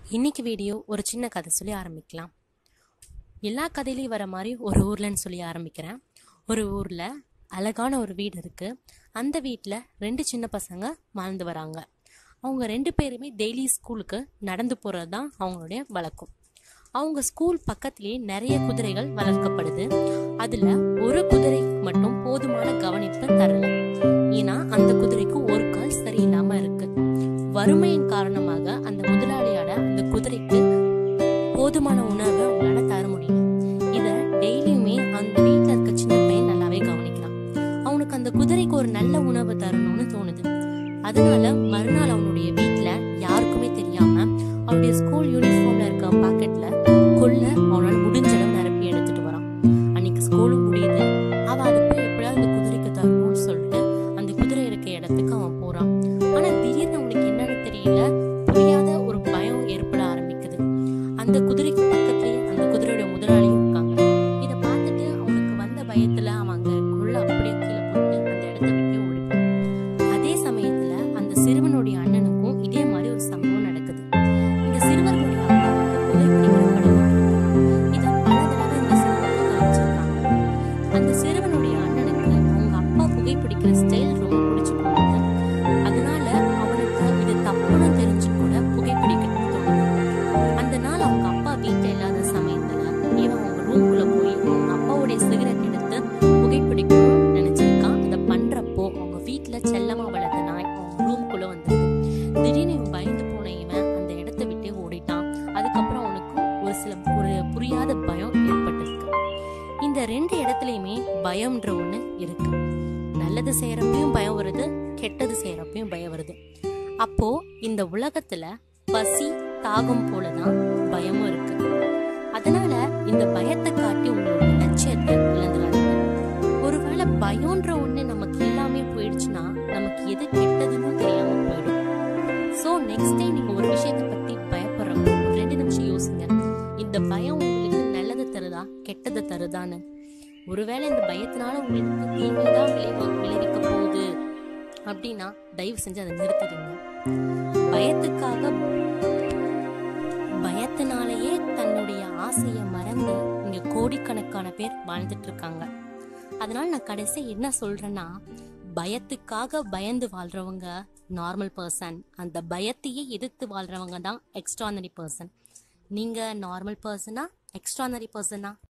இன்னைக்கு வீடியோ ஒரு சின்ன கதை சொல்லி ஆரம்பிக்கலாம் எல்லா கதையிலையும் வர மாதிரி ஒரு ஊர்லன்னு சொல்லி ஆரம்பிக்கிறேன் ஒரு ஊரில் அழகான ஒரு வீடு இருக்குது அந்த வீட்டில் ரெண்டு சின்ன பசங்க வாழ்ந்து வராங்க அவங்க ரெண்டு பேருமே டெய்லி ஸ்கூலுக்கு நடந்து போகிறது தான் அவங்களுடைய வழக்கம் அவங்க ஸ்கூல் பக்கத்திலேயே நிறைய குதிரைகள் வளர்க்கப்படுது அதில் ஒரு குதிரைக்கு மட்டும் போதுமான கவனிப்பு தரல ஏன்னா அந்த குதிரைக்கு ஒரு கால் சரியில்லாம இருக்கு வறுமையின் காரணமாக அந்த முதலாளியோட அந்த குதிரைக்கு போதுமான உணவை அவங்களால தர முடியல இத டெய்லியுமே அந்த வீட்ல இருக்க சின்ன பையன் நல்லாவே கவனிக்கிறான் அவனுக்கு அந்த குதிரைக்கு ஒரு நல்ல உணவு தரணும்னு தோணுது அதனால மறுநாள் அவனுடைய வீட்ல யாருக்குமே தெரியாம அவனுடைய ஸ்கூல் யூனிஃபார்ம்ல இருக்க பாக்கெட்ல கொள்ள அவனால முடிஞ்ச அளவு நிரப்பி எடுத்துட்டு வரான் அன்னைக்கு ஸ்கூலும் முடியுது அவன் அதை போய் எப்படியாவது அந்த குதிரைக்கு தரணும்னு சொல்லிட்டு அந்த குதிரை இருக்க இடத்துக்கு அவன் போறான் ஆனா திடீர்னு அவனுக்கு என்னன்னு தெரியல புரியாத ஒரு பயம் ஏற்பட ஆரம்பிக்குது அந்த குதிரைக்கு பக்கத்துலயே அந்த குதிரையோட முதலாளியும் இருக்காங்க இத பார்த்துட்டு அவனுக்கு வந்த பயத்துல அவன் அங்க கொள்ள அப்படியே கீழே போட்டு அந்த இடத்த விட்டு ஓடிப்பான் அதே சமயத்துல அந்த சிறுவனுடைய அண்ணனுக்கும் இதே மாதிரி ஒரு சம்பவம் நடக்குது இந்த சிறுவர்களுடைய அப்பாவுக்கு புகைப்பிடிக்கிற பழக்கம் இருக்கு. இத பல தடவை இந்த சிறுவர்கள் கவனிச்சிருக்காங்க அந்த சிறுவனுடைய அண்ணனுக்கு அவங்க அப்பா புகைப்பிடிக்கிற ஸ்டைல் ரொம்ப பிடிச்சு போனது அதனால அவனுக்கு இது தப்புன்னு தெரிஞ்சு கூட புகைப்பிடிக்கணும்னு தோணுது அந்த நாள் அவங்க அப்பா வீட்டுல இல்லாத சமயத்துல இவன் அவங்க ரூம்குள்ள போய் அவங்க அப்பாவுடைய சிகரெட் எடுத்து புகைப்பிடிக்கணும்னு நினைச்சிருக்கான் அதை பண்றப்போ அவங்க வீட்டுல செல்லமா வளர்த்த நாய் அவங்க ரூம்குள்ள வந்தது திடீர்னு இவன் பயந்து போன இவன் அந்த இடத்த விட்டே ஓடிட்டான் அதுக்கப்புறம் அவனுக்கு ஒரு சில ஒரு புரியாத பயம் ஏற்பட்டிருக்கு இந்த ரெண்டு இடத்துலயுமே பயம்ன்ற ஒண்ணு இருக்கு நல்லது செய்யறப்பையும் பயம் வருது கெட்டது செய்யறப்பையும் பயம் வருது அப்போ இந்த உலகத்துல பசி தாகம் போலதான் பயமும் இருக்கு அதனால இந்த பயத்தை காட்டி உங்களுடைய லட்சியத்தை இழந்துடாதீங்க ஒருவேளை பயம்ன்ற ஒண்ணு நமக்கு எல்லாமே போயிடுச்சுன்னா நமக்கு எது கெட்டதுன்னு தெரியாம போயிடும் சோ நெக்ஸ்ட் டைம் நீங்க ஒரு விஷயத்தை பத்தி பயப்படுறப்போ ஒரு ரெண்டு நிமிஷம் யோசிங்க இந்த பயம் உங்களுக்கு நல்லது தருதா கெட்டது தருதான்னு ஒருவேளை இந்த பயத்தினால உங்களுக்கு தீமைதான் விளைவு விளைவிக்க போகுது அப்படின்னா தயவு செஞ்சு அதை நிறுத்திடுங்க பயத்துக்காக பயத்தினாலேயே தன்னுடைய ஆசையை மறந்து இங்க கோடிக்கணக்கான பேர் வாழ்ந்துட்டு இருக்காங்க அதனால நான் கடைசி என்ன சொல்றேன்னா பயத்துக்காக பயந்து வாழ்றவங்க நார்மல் பர்சன் அந்த பயத்தையே எதிர்த்து வாழ்றவங்க தான் எக்ஸ்ட்ரானரி பர்சன் நீங்க நார்மல் பர்சனா எக்ஸ்ட்ரானரி பர்சனா